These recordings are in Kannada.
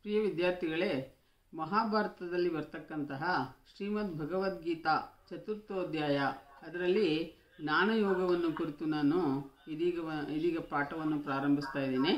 ಪ್ರಿಯ ವಿದ್ಯಾರ್ಥಿಗಳೇ ಮಹಾಭಾರತದಲ್ಲಿ ಬರ್ತಕ್ಕಂತಹ ಶ್ರೀಮದ್ ಭಗವದ್ಗೀತಾ ಚತುರ್ಥೋಧ್ಯಾಯ ಅದರಲ್ಲಿ ಜ್ಞಾನಯೋಗವನ್ನು ಕುರಿತು ನಾನು ಇದೀಗ ವ- ಇದೀಗ ಪಾಠವನ್ನು ಪ್ರಾರಂಭಿಸ್ತಾ ಇದ್ದೀನಿ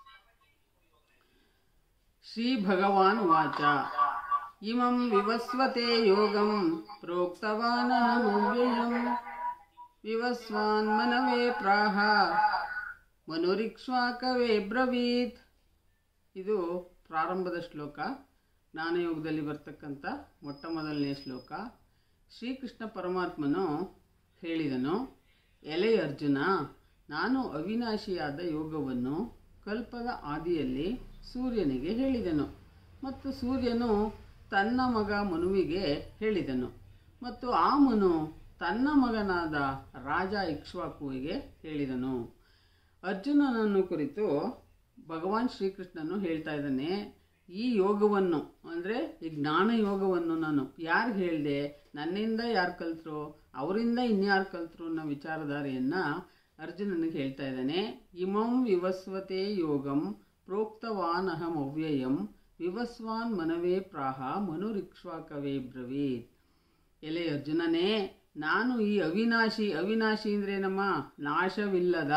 ಶ್ರೀ ಭಗವಾನ್ ವಾಚ ಇಮಂ ವಿವಸ್ವತೆ ಯೋಗಂ ಪ್ರೋಕ್ತವಾನಹಮವ್ಯಯಂ ವಿವಸ್ವಾನ್ ಮನವೇ ಪ್ರಾಹ ಮನುರಿಕ್ಷ್ವಾಕವೇ ಬ್ರವೀತ್ ಇದು ಪ್ರಾರಂಭದ ಶ್ಲೋಕ ಜ್ಞಾನಯೋಗದಲ್ಲಿ ಬರ್ತಕ್ಕಂಥ ಮೊಟ್ಟ ಮೊದಲನೇ ಶ್ಲೋಕ ಶ್ರೀಕೃಷ್ಣ ಪರಮಾತ್ಮನು ಹೇಳಿದನು ಎಲೆ ಅರ್ಜುನ ನಾನು ಅವಿನಾಶಿಯಾದ ಯೋಗವನ್ನು ಕಲ್ಪದ ಆದಿಯಲ್ಲಿ ಸೂರ್ಯನಿಗೆ ಹೇಳಿದನು ಮತ್ತು ಸೂರ್ಯನು ತನ್ನ ಮಗ ಮನುವಿಗೆ ಹೇಳಿದನು ಮತ್ತು ಆ ಮನು ತನ್ನ ಮಗನಾದ ರಾಜ ಇಕ್ಷ್ವಾಕುವಿಗೆ ಹೇಳಿದನು ಅರ್ಜುನನನ್ನು ಕುರಿತು ಭಗವಾನ್ ಶ್ರೀಕೃಷ್ಣನು ಹೇಳ್ತಾ ಇದ್ದಾನೆ ಈ ಯೋಗವನ್ನು ಅಂದರೆ ಈ ಜ್ಞಾನ ಯೋಗವನ್ನು ನಾನು ಯಾರಿಗೆ ಹೇಳಿದೆ ನನ್ನಿಂದ ಯಾರು ಕಲ್ತರು ಅವರಿಂದ ಇನ್ಯಾರು ಕಲ್ತರು ಅನ್ನೋ ವಿಚಾರಧಾರೆಯನ್ನು ಅರ್ಜುನನಿಗೆ ಹೇಳ್ತಾ ಇದ್ದಾನೆ ಇಮಂ ವಿವಸ್ವತೆ ಯೋಗಂ ಪ್ರೋಕ್ತವಾನ್ ಅಹಂ ಅವ್ಯಯಂ ವಿವಸ್ವಾನ್ ಮನವೇ ಪ್ರಾಹ ಮನುರಿಕ್ಷ್ವಾಕವೇ ಬ್ರವೀತ್ ಎಲೆ ಅರ್ಜುನನೇ ನಾನು ಈ ಅವಿನಾಶಿ ಅವಿನಾಶಿ ಅಂದ್ರೆ ನಮ್ಮ ನಾಶವಿಲ್ಲದ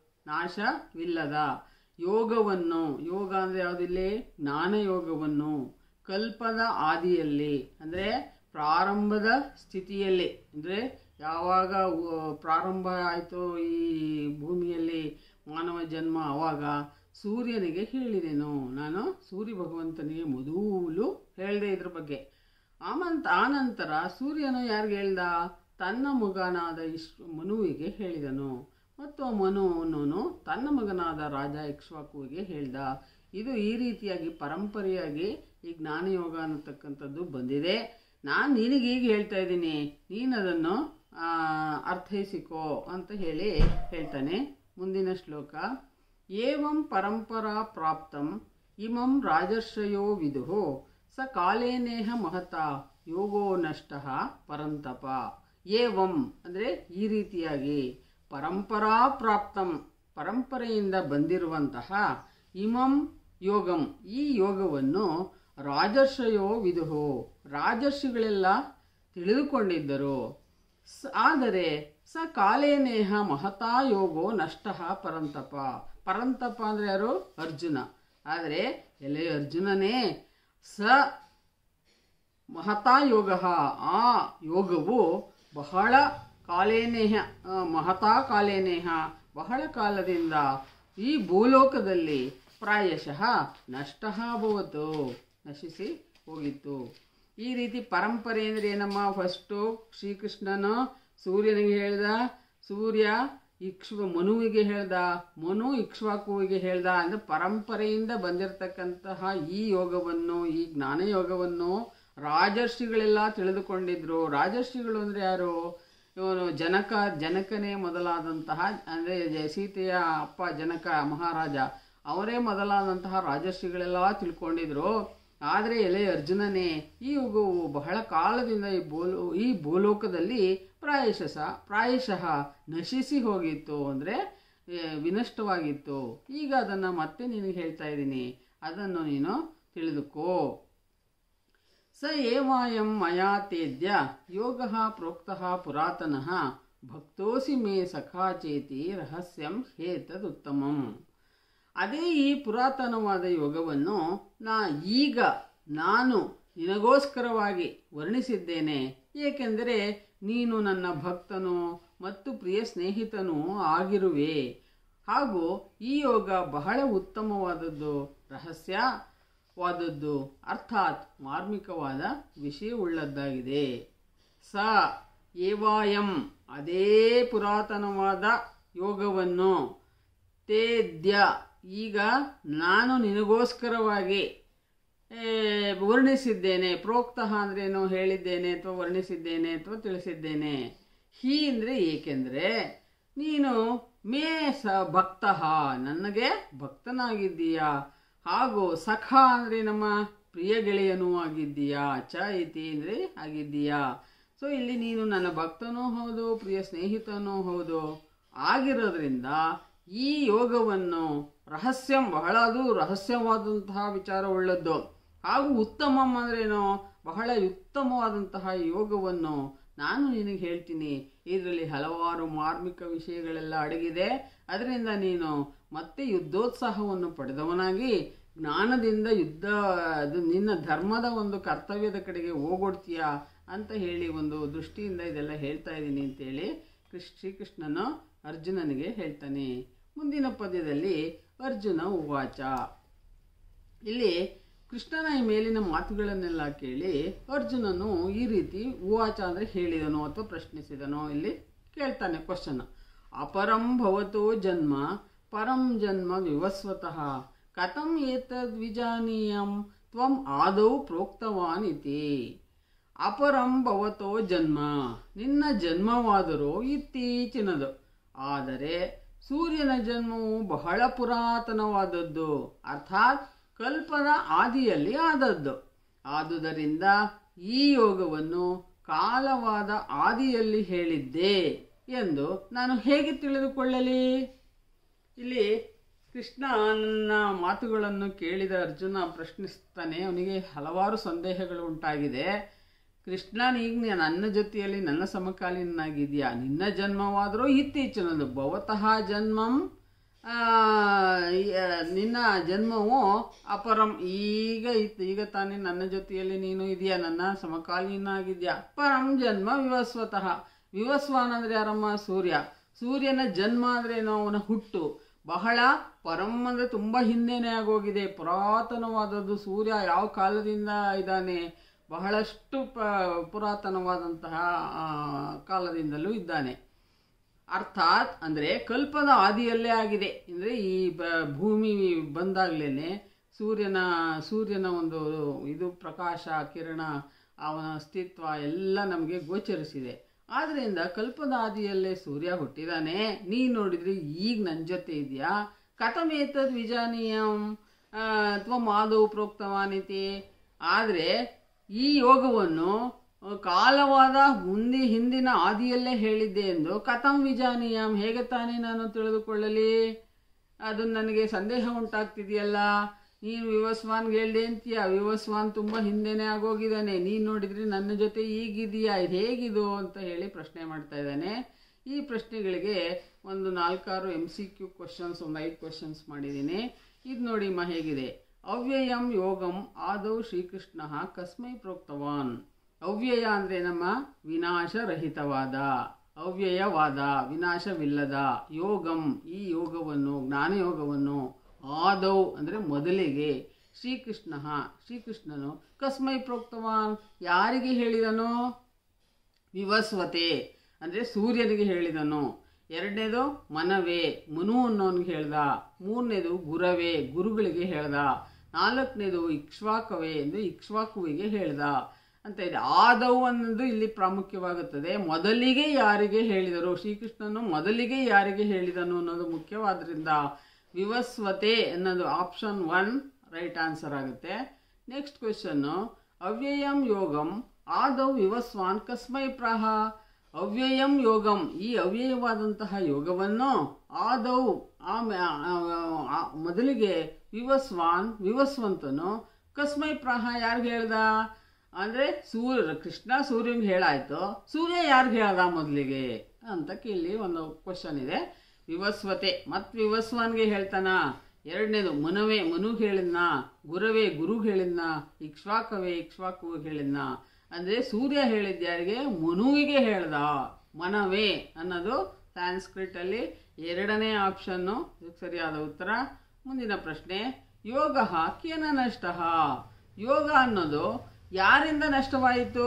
ನಾಶವಿಲ್ಲದ ಯೋಗವನ್ನು ಯೋಗ ಅಂದರೆ ಯಾವುದಿಲ್ಲಿ ಜ್ಞಾನ ಯೋಗವನ್ನು ಕಲ್ಪದ ಆದಿಯಲ್ಲಿ ಅಂದರೆ ಪ್ರಾರಂಭದ ಸ್ಥಿತಿಯಲ್ಲಿ ಅಂದರೆ ಯಾವಾಗ ಉ- ಪ್ರಾರಂಭ ಆಯಿತು ಈ ಭೂಮಿಯಲ್ಲಿ ಮಾನವ ಜನ್ಮ ಆವಾಗ ಸೂರ್ಯನಿಗೆ ಹೇಳಿದೆನು ನಾನು ಸೂರ್ಯ ಭಗವಂತನಿಗೆ ಮೊದಲು ಹೇಳಿದೆ ಇದ್ರ ಬಗ್ಗೆ ಆಮಂತ ಆನಂತರ ಸೂರ್ಯನು ಯಾರಿಗೆ ಹೇಳ್ದ ತನ್ನ ಮಗನಾದ ಇಶ್ ಮನುವಿಗೆ ಹೇಳಿದನು ಮತ್ತು ಆ ಮನುವನು ತನ್ನ ಮಗನಾದ ರಾಜ ಇಕ್ಷ್ವಾಕುವಿಗೆ ಹೇಳ್ದ ಇದು ಈ ರೀತಿಯಾಗಿ ಪರಂಪರೆಯಾಗಿ ಈ ಜ್ಞಾನಯೋಗ ಅನ್ನತಕ್ಕಂಥದ್ದು ಬಂದಿದೆ ನಾನು ನಿನಗೆ ಈಗ ಹೇಳ್ತಾ ಇದ್ದೀನಿ ನೀನು ಅದನ್ನು ಆ, ಅರ್ಥೈಸಿಕೋ ಅಂತ ಹೇಳಿ ಹೇಳ್ತಾನೆ ಮುಂದಿನ ಶ್ಲೋಕ ಏವಂ ಪರಂಪರಾ ಪ್ರಾಪ್ತಂ ಇಮಂ ರಾಜರ್ಷಯೋ ವಿದುಹು ಸ ಕಾಲೇನೇಹ ಮಹತ ಯೋಗೋ ನಷ್ಟ ಪರಂತಪ ಏವಂ ಅಂದರೆ ಈ ರೀತಿಯಾಗಿ ಪರಂಪರಾ ಪ್ರಾಪ್ತಂ ಪರಂಪರೆಯಿಂದ ಬಂದಿರುವಂತಹ ಇಮಂ ಯೋಗಂ ಈ ಯೋಗವನ್ನು ರಾಜರ್ಷಯೋ ವಿದುಹು ರಾಜರ್ಷಿಗಳೆಲ್ಲ ತಿಳಿದುಕೊಂಡಿದ್ದರು ಸ- ಆದರೆ ಸ ಕಾಲೇನೇಹ ಮಹತಾ ಯೋಗೋ ನಷ್ಟ ಪರಂತಪ ಪರಂತಪ ಅಂದರೆ ಯಾರು ಅರ್ಜುನ ಆದರೆ ಎಲೆ ಅರ್ಜುನನೇ ಸ ಮಹತಾ ಯೋಗ ಆ ಯೋಗವು ಬಹಳ ಕಾಲೇನೇಹ ಆ, ಮಹತಾ ಕಾಲೇನೇಹ ಬಹಳ ಕಾಲದಿಂದ ಈ ಭೂಲೋಕದಲ್ಲಿ ಪ್ರಾಯಶಃ ನಷ್ಟ ಭವತು ನಶಿಸಿ ಹೋಗಿತ್ತು ಈ ರೀತಿ ಪರಂಪರೆ ಅಂದರೆ ಏನಮ್ಮ ಫಸ್ಟು ಶ್ರೀಕೃಷ್ಣನು ಸೂರ್ಯನಿಗೆ ಹೇಳ್ದ ಸೂರ್ಯ ಇಕ್ಷ್ವ ಮನುವಿಗೆ ಹೇಳ್ದ ಮನು ಇಕ್ಷ್ವಾಕುವಿಗೆ ಹೇಳ್ದ ಅಂದರೆ ಪರಂಪರೆಯಿಂದ ಬಂದಿರತಕ್ಕಂತಹ ಈ ಯೋಗವನ್ನು ಈ ಜ್ಞಾನ ಯೋಗವನ್ನು ರಾಜರ್ಷಿಗಳೆಲ್ಲ ತಿಳಿದುಕೊಂಡಿದ್ರು ರಾಜರ್ಷಿಗಳು ಅಂದರೆ ಯಾರು ಇವನು ಜನಕ ಜನಕನೇ ಮೊದಲಾದಂತಹ ಅಂದರೆ ಸೀತೆಯ ಅಪ್ಪ ಜನಕ ಮಹಾರಾಜ ಅವರೇ ಮೊದಲಾದಂತಹ ರಾಜರ್ಷಿಗಳೆಲ್ಲ ತಿಳ್ಕೊಂಡಿದ್ರು ಆದರೆ ಎಲೆ ಅರ್ಜುನನೇ ಈ ಯುಗವು ಬಹಳ ಕಾಲದಿಂದ ಈ ಭೂಲೋ ಈ ಭೂಲೋಕದಲ್ಲಿ ಪ್ರಾಯಶಃ ಪ್ರಾಯಶಃ ನಶಿಸಿ ಹೋಗಿತ್ತು ಅಂದರೆ ವಿನಷ್ಟವಾಗಿತ್ತು ಈಗ ಅದನ್ನು ಮತ್ತೆ ನಿನಗೆ ಹೇಳ್ತಾ ಇದ್ದೀನಿ ಅದನ್ನು ನೀನು ತಿಳಿದುಕೋ ಸ ಏವಾಯಂ ಮಯಾ ತೇದ್ಯ ಯೋಗ ಪ್ರೋಕ್ತಃ ಪುರಾತನಃ ಭಕ್ತೋಸಿ ಮೇ ಸಖಾ ಚೇತಿ ರಹಸ್ಯಂ ಹೇತದುತ್ತಮಂ ಅದೇ ಈ ಪುರಾತನವಾದ ಯೋಗವನ್ನು ನಾ ಈಗ ನಾನು ನಿನಗೋಸ್ಕರವಾಗಿ ವರ್ಣಿಸಿದ್ದೇನೆ ಏಕೆಂದರೆ ನೀನು ನನ್ನ ಭಕ್ತನು ಮತ್ತು ಪ್ರಿಯ ಸ್ನೇಹಿತನೂ ಆಗಿರುವೆ ಹಾಗೂ ಈ ಯೋಗ ಬಹಳ ಉತ್ತಮವಾದದ್ದು ರಹಸ್ಯವಾದದ್ದು ಅರ್ಥಾತ್ ಮಾರ್ಮಿಕವಾದ ವಿಷಯವುಳ್ಳದ್ದಾಗಿದೆ ಸ ಏವಾಯಂ ಅದೇ ಪುರಾತನವಾದ ಯೋಗವನ್ನು ತೇದ್ಯ ಈಗ ನಾನು ನಿನಗೋಸ್ಕರವಾಗಿ ಏ, ವರ್ಣಿಸಿದ್ದೇನೆ ಪ್ರೋಕ್ತಃ ಅಂದ್ರೇನು ಹೇಳಿದ್ದೇನೆ ಅಥವಾ ವರ್ಣಿಸಿದ್ದೇನೆ ಅಥವಾ ತಿಳಿಸಿದ್ದೇನೆ ಹೀ ಅಂದರೆ ಏಕೆಂದರೆ ನೀನು ಮೇ ಸ ಭಕ್ತಃ ನನಗೆ ಭಕ್ತನಾಗಿದ್ದೀಯಾ ಹಾಗೂ ಸಖ ಅಂದರೆ ನಮ್ಮ ಪ್ರಿಯ ಗೆಳೆಯನೂ ಆಗಿದ್ದೀಯಾ ಚ ಇತಿ ಅಂದರೆ ಆಗಿದ್ದೀಯಾ ಸೊ ಇಲ್ಲಿ ನೀನು ನನ್ನ ಭಕ್ತನೂ ಹೌದು ಪ್ರಿಯ ಸ್ನೇಹಿತನೂ ಹೌದು ಆಗಿರೋದ್ರಿಂದ ಈ ಯೋಗವನ್ನು ರಹಸ್ಯಂ ಬಹಳ ಅದು ರಹಸ್ಯವಾದಂತಹ ವಿಚಾರವುಳ್ಳದ್ದು ಹಾಗೂ ಉತ್ತಮಂ ಅಂದ್ರೇನು ಬಹಳ ಉತ್ತಮವಾದಂತಹ ಯೋಗವನ್ನು ನಾನು ನಿನಗೆ ಹೇಳ್ತೀನಿ ಇದರಲ್ಲಿ ಹಲವಾರು ಮಾರ್ಮಿಕ ವಿಷಯಗಳೆಲ್ಲ ಅಡಗಿದೆ ಅದರಿಂದ ನೀನು ಮತ್ತೆ ಯುದ್ಧೋತ್ಸಾಹವನ್ನು ಪಡೆದವನಾಗಿ ಜ್ಞಾನದಿಂದ ಯುದ್ಧ ಅದು ನಿನ್ನ ಧರ್ಮದ ಒಂದು ಕರ್ತವ್ಯದ ಕಡೆಗೆ ಹೋಗೊಡ್ತೀಯ ಅಂತ ಹೇಳಿ ಒಂದು ದೃಷ್ಟಿಯಿಂದ ಇದೆಲ್ಲ ಹೇಳ್ತಾ ಇದ್ದೀನಿ ಅಂತೇಳಿ ಕೃಷ್ ಶ್ರೀಕೃಷ್ಣನು ಅರ್ಜುನನಿಗೆ ಹೇಳ್ತಾನೆ ಮುಂದಿನ ಪದ್ಯದಲ್ಲಿ ಅರ್ಜುನ ಉವಾಚ ಇಲ್ಲಿ ಕೃಷ್ಣನ ಈ ಮೇಲಿನ ಮಾತುಗಳನ್ನೆಲ್ಲ ಕೇಳಿ ಅರ್ಜುನನು ಈ ರೀತಿ ಉವಾಚ ಅಂದರೆ ಹೇಳಿದನು ಅಥವಾ ಪ್ರಶ್ನಿಸಿದನು ಇಲ್ಲಿ ಕೇಳ್ತಾನೆ ಕ್ವಶನ್ ಅಪರಂ ಭವತೋ ಜನ್ಮ ಪರಂ ಜನ್ಮ ವಿವಸ್ವತಃ ಕಥಂ ಏತದ್ ವಿಜಾನೀಯಂ ತ್ವಂ ಆದೌ ಪ್ರೋಕ್ತವಾನ್ ಇತಿ ಅಪರಂ ಭವತೋ ಜನ್ಮ ನಿನ್ನ ಜನ್ಮವಾದರೂ ಇತ್ತೀಚಿನದು ಆದರೆ ಸೂರ್ಯನ ಜನ್ಮವು ಬಹಳ ಪುರಾತನವಾದದ್ದು ಅರ್ಥಾತ್ ಕಲ್ಪದ ಆದಿಯಲ್ಲಿ ಆದದ್ದು ಆದುದರಿಂದ ಈ ಯೋಗವನ್ನು ಕಾಲವಾದ ಆದಿಯಲ್ಲಿ ಹೇಳಿದ್ದೆ ಎಂದು ನಾನು ಹೇಗೆ ತಿಳಿದುಕೊಳ್ಳಲಿ ಇಲ್ಲಿ ಕೃಷ್ಣ ನನ್ನ ಮಾತುಗಳನ್ನು ಕೇಳಿದ ಅರ್ಜುನ ಪ್ರಶ್ನಿಸ್ತಾನೆ ಅವನಿಗೆ ಹಲವಾರು ಸಂದೇಹಗಳು ಉಂಟಾಗಿದೆ ಕೃಷ್ಣ ಈಗ ನನ್ನ ಜೊತೆಯಲ್ಲಿ ನನ್ನ ಸಮಕಾಲೀನಾಗಿದೆಯಾ ನಿನ್ನ ಜನ್ಮವಾದರೂ ಇತ್ತೀಚಿನದು ಭವತಃ ಜನ್ಮಂ ಆ, ಯ- ನಿನ್ನ ಜನ್ಮವು ಅಪರಂ ಈಗ ಇತ್ತು ಈಗ ತಾನೇ ನನ್ನ ಜೊತೆಯಲ್ಲಿ ನೀನು ಇದೆಯಾ ನನ್ನ ಸಮಕಾಲೀನ ಆಗಿದ್ಯಾ ಪರಂ ಜನ್ಮ ವಿವಸ್ವತಃ ವಿವಸ್ವಾನ್ ಅಂದ್ರೆ ಯಾರಮ್ಮ ಸೂರ್ಯ ಸೂರ್ಯನ ಜನ್ಮ ಅಂದ್ರೆ ಏನು ಅವನ ಹುಟ್ಟು ಬಹಳ ಪರಂ ಅಂದ್ರೆ ತುಂಬ ಹಿಂದೆನೇ ಆಗೋಗಿದೆ ಪುರಾತನವಾದದ್ದು ಸೂರ್ಯ ಯಾವ ಕಾಲದಿಂದ ಇದ್ದಾನೆ ಬಹಳಷ್ಟು ಪ ಪುರಾತನವಾದಂತಹ ಆ, ಕಾಲದಿಂದಲೂ ಇದ್ದಾನೆ ಅರ್ಥಾತ್ ಅಂದರೆ ಕಲ್ಪದ ಆದಿಯಲ್ಲೇ ಆಗಿದೆ ಅಂದರೆ ಈ ಬ ಭೂಮಿ ಬಂದಾಗಲೇ ಸೂರ್ಯನ ಸೂರ್ಯನ ಒಂದು ಇದು ಪ್ರಕಾಶ ಕಿರಣ ಅವನ ಅಸ್ತಿತ್ವ ಎಲ್ಲ ನಮಗೆ ಗೋಚರಿಸಿದೆ ಆದ್ದರಿಂದ ಕಲ್ಪದ ಆದಿಯಲ್ಲೇ ಸೂರ್ಯ ಹುಟ್ಟಿದಾನೆ ನೀ ನೋಡಿದ್ರೆ ಈಗ ನನ್ನ ಜೊತೆ ಇದೆಯಾ ಕಥಮೇತದ್ ವಿಜಾನೀಯಂ ತ್ವಂ ಆದೌ ಪ್ರೋಕ್ತವಾನಿತಿ ಆದರೆ ಈ ಯೋಗವನ್ನು ಕಾಲವಾದ ಮುಂದೆ ಹಿಂದಿನ ಆದಿಯಲ್ಲೇ ಹೇಳಿದ್ದೆ ಎಂದು ಕಥಂ ವಿಜಾನೀಯಂ ಹೇಗೆ ತಾನೇ ನಾನು ತಿಳಿದುಕೊಳ್ಳಲಿ ಅದು ನನಗೆ ಸಂದೇಹ ಉಂಟಾಗ್ತಿದೆಯಲ್ಲ ನೀನು ವಿವಸ್ವಾನ್ಗೆ ಹೇಳ್ದೆ ಅಂತೀಯ ವಿವಸ್ವಾನ್ ತುಂಬ ಹಿಂದೆನೇ ಆಗೋಗಿದ್ದಾನೆ ನೀನು ನೋಡಿದ್ರೆ ನನ್ನ ಜೊತೆ ಈಗಿದೆಯಾ ಇದು ಹೇಗಿದು ಅಂತ ಹೇಳಿ ಪ್ರಶ್ನೆ ಮಾಡ್ತಾ ಇದ್ದಾನೆ ಈ ಪ್ರಶ್ನೆಗಳಿಗೆ ಒಂದು ನಾಲ್ಕಾರು ಎಮ್ ಸಿ ಕ್ಯೂ ಕ್ವಶನ್ಸ್ ಒಂದು ಐದು ಕ್ವಶನ್ಸ್ ಮಾಡಿದ್ದೀನಿ ಇದು ನೋಡಿ ಮ ಹೇಗಿದೆ ಅವ್ಯಯಂ ಯೋಗಂ ಆದೌ ಶ್ರೀಕೃಷ್ಣ ಕಸ್ಮೈ ಪ್ರೋಕ್ತವಾನ್ ಅವ್ಯಯ ಅಂದರೆ ನಮ್ಮ ವಿನಾಶರಹಿತವಾದ ಅವ್ಯಯವಾದ ವಿನಾಶವಿಲ್ಲದ ಯೋಗಂ ಈ ಯೋಗವನ್ನು ಜ್ಞಾನಯೋಗವನ್ನು ಆದೌ ಅಂದರೆ ಮೊದಲಿಗೆ ಶ್ರೀಕೃಷ್ಣ ಶ್ರೀಕೃಷ್ಣನು ಕಸ್ಮೈ ಪ್ರೋಕ್ತವಾನ್ ಯಾರಿಗೆ ಹೇಳಿದನು ವಿವಸ್ವತೆ ಅಂದರೆ ಸೂರ್ಯನಿಗೆ ಹೇಳಿದನು ಎರಡನೇದು ಮನವೇ ಮನು ಅನ್ನೋನಿಗೆ ಹೇಳ್ದ ಮೂರನೇದು ಗುರವೇ ಗುರುಗಳಿಗೆ ಹೇಳ್ದ ನಾಲ್ಕನೇದು ಇಕ್ಷ್ವಾಕವೇ ಎಂದು ಇಕ್ಷ್ವಾಕುವಿಗೆ ಹೇಳ್ದ ಅಂತ ಇದೆ ಆದವು ಅನ್ನೋದು ಇಲ್ಲಿ ಪ್ರಾಮುಖ್ಯವಾಗುತ್ತದೆ ಮೊದಲಿಗೆ ಯಾರಿಗೆ ಹೇಳಿದರು ಶ್ರೀಕೃಷ್ಣನು ಮೊದಲಿಗೆ ಯಾರಿಗೆ ಹೇಳಿದನು ಅನ್ನೋದು ಮುಖ್ಯವಾದ್ರಿಂದ ವಿವಸ್ವತೆ ಅನ್ನೋದು ಆಪ್ಷನ್ ಒನ್ ರೈಟ್ ಆನ್ಸರ್ ಆಗುತ್ತೆ ನೆಕ್ಸ್ಟ್ ಕ್ವೆಶನ್ನು ಅವ್ಯಯಂ ಯೋಗಂ ಆದೌ ವಿವಸ್ವಾನ್ ಕಸ್ಮೈ ಪ್ರಾಹ ಅವ್ಯಯಂ ಯೋಗಂ ಈ ಅವ್ಯಯವಾದಂತಹ ಯೋಗವನ್ನು ಆದೌ ಆಮೆ ಆ- ಆ- ಮೊದಲಿಗೆ ವಿವಸ್ವಾನ್ ವಿವಸ್ವಂತನು ಕಸ್ಮೈ ಪ್ರಾಹ ಯಾರಿಗೆ ಹೇಳ್ದ ಅಂದರೆ ಸೂರ್ಯ ಕೃಷ್ಣ ಸೂರ್ಯನಿಗೆ ಹೇಳಾಯ್ತು ಸೂರ್ಯ ಯಾರಿಗೆ ಹೇಳ್ದ ಮೊದಲಿಗೆ ಅಂತ ಇಲ್ಲಿ ಒಂದು ಕ್ವಶನ್ ಇದೆ ವಿವಸ್ವತೆ ಮತ್ತು ವಿವಸ್ವಾನ್ಗೆ ಹೇಳ್ತಾನ ಎರಡನೇದು ಮನವೇ ಮನುಗೆ ಹೇಳಿದ್ನ ಗುರವೇ ಗುರುಗೆ ಹೇಳಿದ್ನ ಇಕ್ಷ್ವಾಕವೇ ಇಕ್ಷ್ವಾಕುವಿಗೆ ಹೇಳಿದ್ನ ಅಂದರೆ ಸೂರ್ಯ ಹೇಳಿದ ಯಾರಿಗೆ ಮನುವಿಗೆ ಹೇಳ್ದ ಮನವೇ ಅನ್ನೋದು ಸ್ಯಾನ್ಸ್ಕ್ರಿಟಲ್ಲಿ ಎರಡನೇ ಆಪ್ಷನ್ನು ಇದಕ್ಕೆ ಸರಿಯಾದ ಉತ್ತರ ಮುಂದಿನ ಪ್ರಶ್ನೆ ಯೋಗ ಕೇನ ನಷ್ಟ ಯೋಗ ಅನ್ನೋದು ಯಾರಿಂದ ನಷ್ಟವಾಯಿತು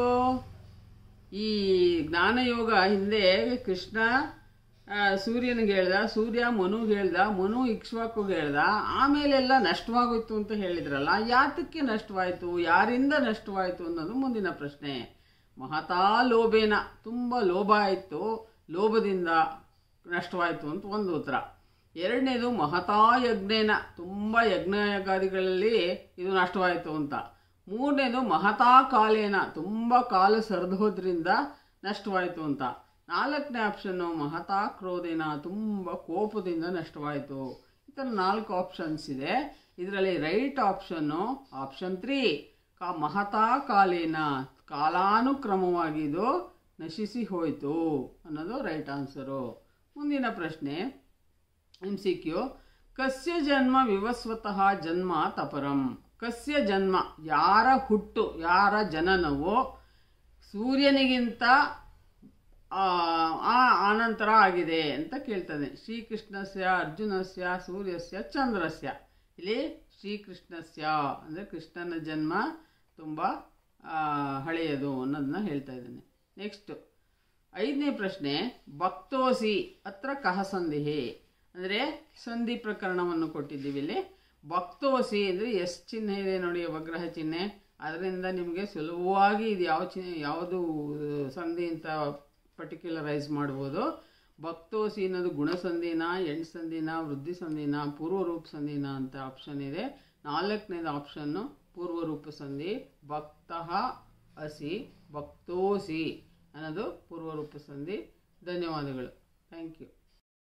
ಈ ಜ್ಞಾನಯೋಗ ಹಿಂದೆ ಕೃಷ್ಣ ಆ, ಸೂರ್ಯನಿಗೆ ಹೇಳ್ದ ಸೂರ್ಯ ಮನುಗೆ ಹೇಳ್ದ ಮನು ಇಕ್ಷ್ವಾಕುಗೆ ಹೇಳ್ದ ಆಮೇಲೆಲ್ಲ ನಷ್ಟವಾಗೋಯ್ತು ಅಂತ ಹೇಳಿದ್ರಲ್ಲ ಯಾತಕ್ಕೆ ನಷ್ಟವಾಯಿತು ಯಾರಿಂದ ನಷ್ಟವಾಯಿತು ಅನ್ನೋದು ಮುಂದಿನ ಪ್ರಶ್ನೆ ಮಹತಾ ಲೋಭೇನ ತುಂಬ ಲೋಭ ಆಯಿತು ಲೋಭದಿಂದ ನಷ್ಟವಾಯಿತು ಅಂತ ಒಂದು ಉತ್ತರ ಎರಡನೇದು ಮಹತಾ ಯಜ್ಞೇನ ತುಂಬ ಯಜ್ಞಯಾಗಾದಿಗಳಲ್ಲಿ ಇದು ನಷ್ಟವಾಯಿತು ಅಂತ ಮೂರನೇದು ಮಹತಾ ಕಾಲೇನ ತುಂಬ ಕಾಲ ಸರಿದೋದ್ರಿಂದ ನಷ್ಟವಾಯಿತು ಅಂತ ನಾಲ್ಕನೇ ಆಪ್ಷನ್ನು ಮಹತಾ ಕ್ರೋಧೇನ ತುಂಬ ಕೋಪದಿಂದ ನಷ್ಟವಾಯಿತು ಥರ ನಾಲ್ಕು ಆಪ್ಷನ್ಸ್ ಇದೆ ಇದರಲ್ಲಿ ರೈಟ್ ಆಪ್ಷನ್ನು ಆಪ್ಷನ್ ತ್ರೀ ಕಾ ಮಹತಾ ಕಾಲೀನ ಕಾಲಾನುಕ್ರಮವಾಗಿ ಇದು ನಶಿಸಿ ಹೋಯಿತು ಅನ್ನೋದು ರೈಟ್ ಆನ್ಸರು ಮುಂದಿನ ಪ್ರಶ್ನೆ ಎಂ ಸಿ ಕ್ಯೂ ಕಸ್ಯ ಜನ್ಮ ವಿವಸ್ವತಃ ಜನ್ಮ ತಪರಂ ಕಸ್ಯ ಜನ್ಮ ಯಾರ ಹುಟ್ಟು ಯಾರ ಜನನವು ಸೂರ್ಯನಿಗಿಂತ ಆ ಆ ಆನಂತರ ಆಗಿದೆ ಅಂತ ಕೇಳ್ತದೆ ಶ್ರೀಕೃಷ್ಣಸ್ಯ ಅರ್ಜುನಸ್ಯ ಸೂರ್ಯಸ್ಯ ಚಂದ್ರಸ್ಯ ಇಲ್ಲಿ ಶ್ರೀಕೃಷ್ಣಸ್ಯ ಅಂದರೆ ಕೃಷ್ಣನ ಜನ್ಮ ತುಂಬ ಹಳೆಯದು ಅನ್ನೋದನ್ನ ಹೇಳ್ತಾ ಇದ್ದೇನೆ ನೆಕ್ಸ್ಟ್ ಐದನೇ ಪ್ರಶ್ನೆ ಭಕ್ತೋಸಿ ಅತ್ರ ಕಹ ಸಂಧಿಹಿ ಅಂದರೆ ಸಂಧಿ ಪ್ರಕರಣವನ್ನು ಕೊಟ್ಟಿದ್ದೀವಿ ಇಲ್ಲಿ ಭಕ್ತೋಸಿ ಅಂದರೆ ಎಸ್ ಚಿಹ್ನೆ ಇದೆ ನೋಡಿ ವಗ್ರಹ ಚಿಹ್ನೆ ಅದರಿಂದ ನಿಮಗೆ ಸುಲಭವಾಗಿ ಇದು ಯಾವ ಚಿಹ್ನೆ ಯಾವುದು ಸಂಧಿ ಅಂತ ಪರ್ಟಿಕ್ಯುಲರೈಸ್ ಮಾಡ್ಬೋದು ಭಕ್ತೋಸಿ ಅನ್ನೋದು ಗುಣಸಂಧಿನ ಎಂಟು ಸಂಧಿನ ವೃದ್ಧಿ ಸಂಧಿನ ಪೂರ್ವರೂಪ ಸಂಧಿನ ಅಂತ ಆಪ್ಷನ್ ಇದೆ ನಾಲ್ಕನೇದು ಆಪ್ಷನ್ನು ಪೂರ್ವರೂಪ ಸಂಧಿ ಭಕ್ತಃ ಅಸಿ ಭಕ್ತೋಸಿ ಅನ್ನೋದು ಪೂರ್ವರೂಪ ಸಂಧಿ ಧನ್ಯವಾದಗಳು ಥ್ಯಾಂಕ್ ಯು